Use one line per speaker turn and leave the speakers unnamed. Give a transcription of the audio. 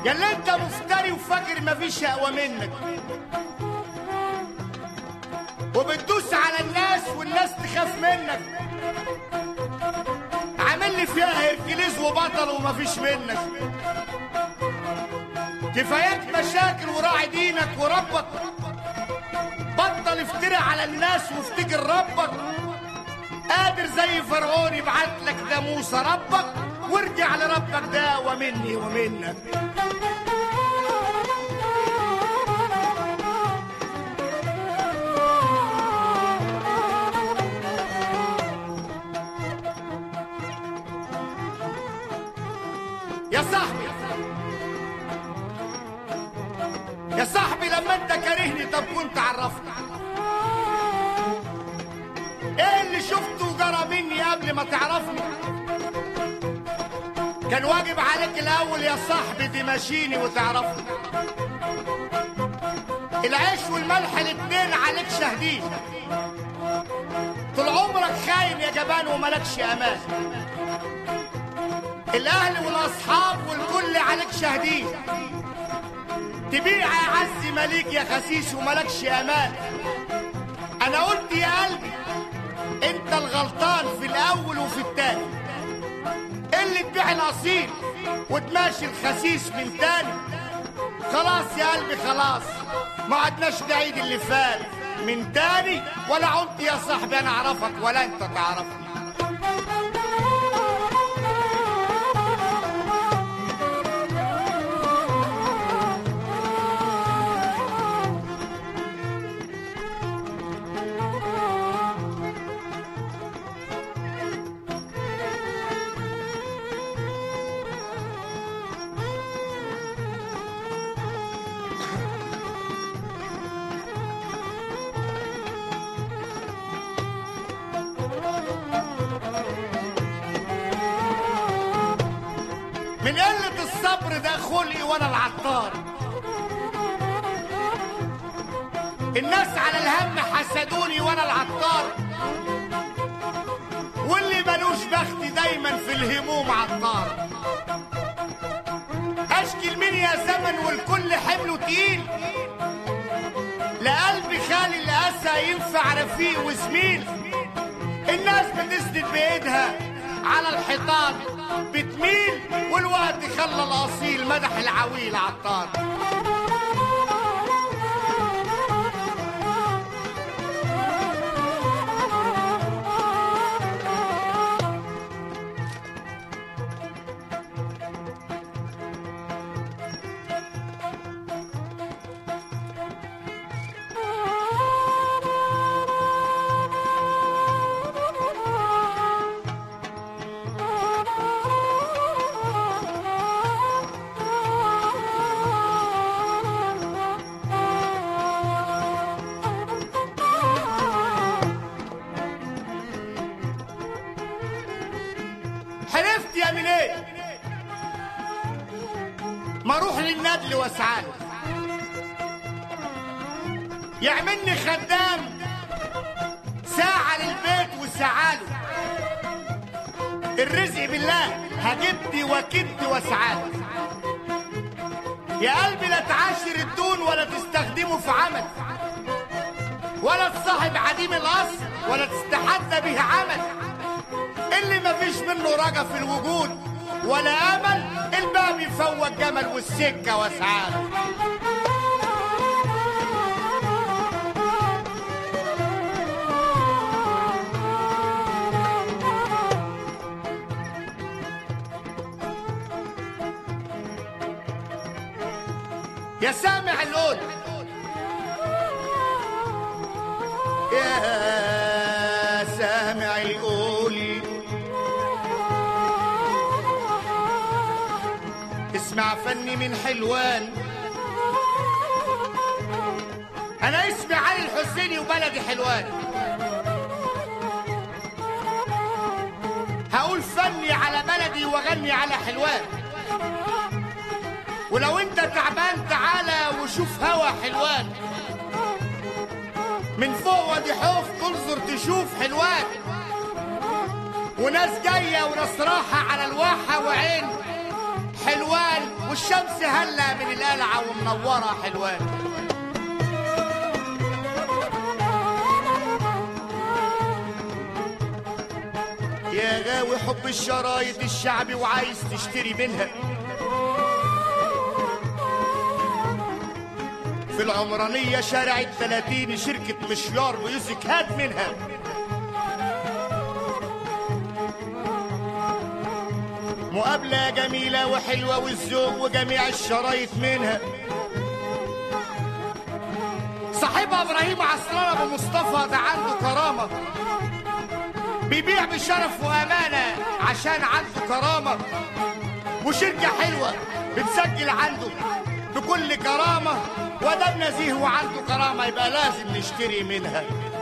يا اللي انت مفتري وفاكر مفيش اقوى منك وبتدوس على الناس والناس تخاف منك عامل لي فيها هيركليز وبطل ومفيش منك كفاياك مشاكل وراعي دينك وربك بطل افتري على الناس وافتكر ربك قادر زي فرعون يبعت لك ده موسى ربك وارجع لربك ده ومني ومنك يا صاحبي يا صاحبي لما انت كارهني طب كنت عرفني ايه اللي شفته جرى مني قبل ما تعرفني كان واجب عليك الاول يا صاحبي تمشيني وتعرفني العيش والملح الاتنين عليك شاهدين طول عمرك خاين يا جبان وملكش امان الاهل والاصحاب والكل عليك شاهدين تبيع يا عز مليك يا خسيس وملكش امان انا قلت يا قلبي انت الغلطان في الاول وفي التاني اللي تبيع الاصيل وتماشي الخسيس من تاني خلاص يا قلبي خلاص ما عدناش نعيد اللي فات من تاني ولا عدت يا صاحبي انا اعرفك ولا انت تعرفني من قلة الصبر ده خلقي وانا العطار الناس على الهم حسدوني وانا العطار واللي ملوش بخت دايما في الهموم عطار اشكي لمين يا زمن والكل حمله تقيل لقلبي خالي الاسى ينفع رفيق وزميل الناس بتسند بايدها على الحيطان بتميل والوقت خلى الاصيل مدح العويل عطار حلفت يا من ايه ما اروح للندل واسعاله يعملني خدام ساعة للبيت وسعاله الرزق بالله هجبت وكدت واسعاله يا قلبي لا تعاشر الدون ولا تستخدمه في عمل ولا تصاحب عديم الاصل ولا تستحدى به عمل اللي مفيش منه رجا في الوجود ولا امل الباب يفوق جمل والسكه واسعاله يا سامع القول يا سامع القول اسمع فني من حلوان انا اسمي علي الحسيني وبلدي حلوان هقول فني على بلدي واغني على حلوان ولو انت تعبان تعالى وشوف هوا حلوان من فوق وادي حوف تنظر تشوف حلوان وناس جاية وناس راحة على الواحة وعين حلوان والشمس هلا من القلعة ومنورة حلوان يا غاوي حب الشرايط الشعبي وعايز تشتري منها في العمرانية شارع التلاتين شركة مشيار ميوزك هات منها مقابلة جميلة وحلوة والذوق وجميع الشرايط منها صاحبها ابراهيم عصران ابو مصطفى ده عنده كرامة بيبيع بشرف وامانة عشان عنده كرامة وشركة حلوة بتسجل عنده بكل كرامة ودام نزيه وعنده كرامة يبقى لازم نشتري منها